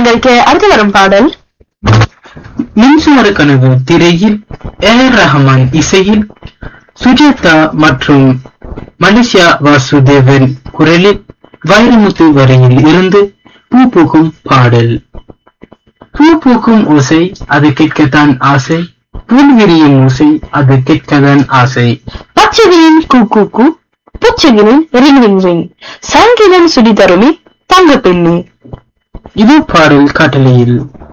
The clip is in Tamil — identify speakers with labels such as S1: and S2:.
S1: நிகழ்ச்சிக்கு அடுத்து வரும் பாடல்
S2: மின்சுமர கனவு திரையில் ஏர் ரஹ்மான் இசையில் சுஜாதா மற்றும் மலேசியா வாசுதேவன் குரலில் வைரமுத்து வரையில் இருந்து பூ பூக்கும் பாடல் பூ பூக்கும் ஓசை அது கேட்கத்தான் ஆசை புல் விரியும் ஓசை அது கேட்கத்தான் ஆசை
S1: பச்சைகளின் கூ கூ கூ பூச்சைகளின் ரிங் ரிங் ரிங் சங்கிலன் சுடி தருமி தங்க பெண்ணு
S2: இது பாடல் காட்டலையில்